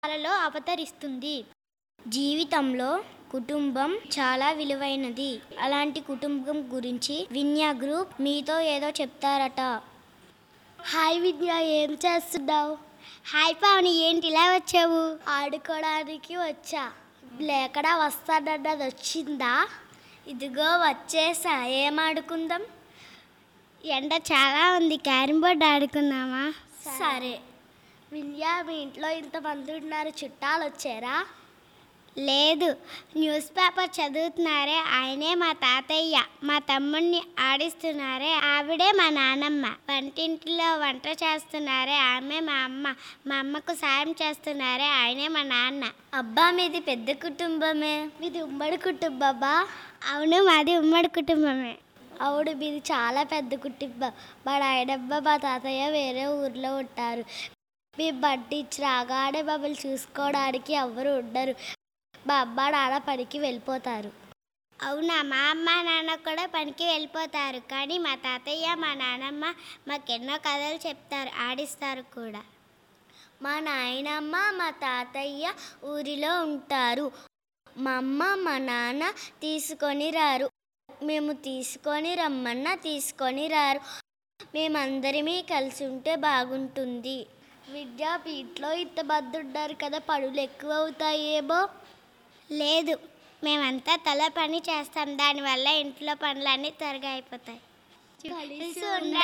లలో అవతరిస్తుంది జీవితంలో కుటుంబం చాలా విలువైనది అలాంటి కుటుంబం గురించి విన్యా గ్రూప్ మీతో ఏదో చెప్తారట హాయ్ విద్య ఏం చేస్తున్నావు హాయ్ పావని ఏంటి ఇలా వచ్చావు ఆడుకోవడానికి వచ్చా లేకడా వస్తానన్నది వచ్చిందా ఇదిగో వచ్చేసా ఏం ఆడుకుందాం ఎండ చాలా ఉంది క్యారం బోర్డ్ ఆడుకుందామా సరే విద్యా మీ ఇంట్లో ఇంతమంది ఉన్నారు చుట్టాలు వచ్చారా లేదు న్యూస్ పేపర్ చదువుతున్నారే ఆయనే మా తాతయ్య మా తమ్ముడిని ఆడిస్తున్నారే ఆవిడే మా నానమ్మ వంటింటిలో వంట చేస్తున్నారే ఆమె మా అమ్మ మా అమ్మకు సాయం చేస్తున్నారే ఆయనే మా నాన్న అబ్బా మీది పెద్ద కుటుంబమే మీది ఉమ్మడి కుటుంబమా అవును మాది ఉమ్మడి కుటుంబమే అవును మీది చాలా పెద్ద కుటుంబం మా నాయనమ్మ మా తాతయ్య వేరే ఊర్లో ఉంటారు మీ బండి ఇచ్చి రాగానే మమ్మల్ని చూసుకోవడానికి ఎవరు ఉండరు మా అమ్మ నాన్న పనికి వెళ్ళిపోతారు అవునా మా అమ్మ నాన్న కూడా పనికి వెళ్ళిపోతారు కానీ మా తాతయ్య మా నాన్నమ్మ మాకెన్నో కథలు చెప్తారు ఆడిస్తారు కూడా మా నాయనమ్మ మా తాతయ్య ఊరిలో ఉంటారు మా అమ్మ మా నాన్న తీసుకొని రారు మేము తీసుకొని రమ్మన్నా తీసుకొని రారు మేమందరమీ కలిసి ఉంటే బాగుంటుంది విద్యాపీఠలో ఇంతమంది ఉన్నారు కదా పనులు ఎక్కువ అవుతాయేమో లేదు మేమంతా తల పని చేస్తాం దానివల్ల ఇంట్లో పనులన్నీ త్వరగా అయిపోతాయి కలిసి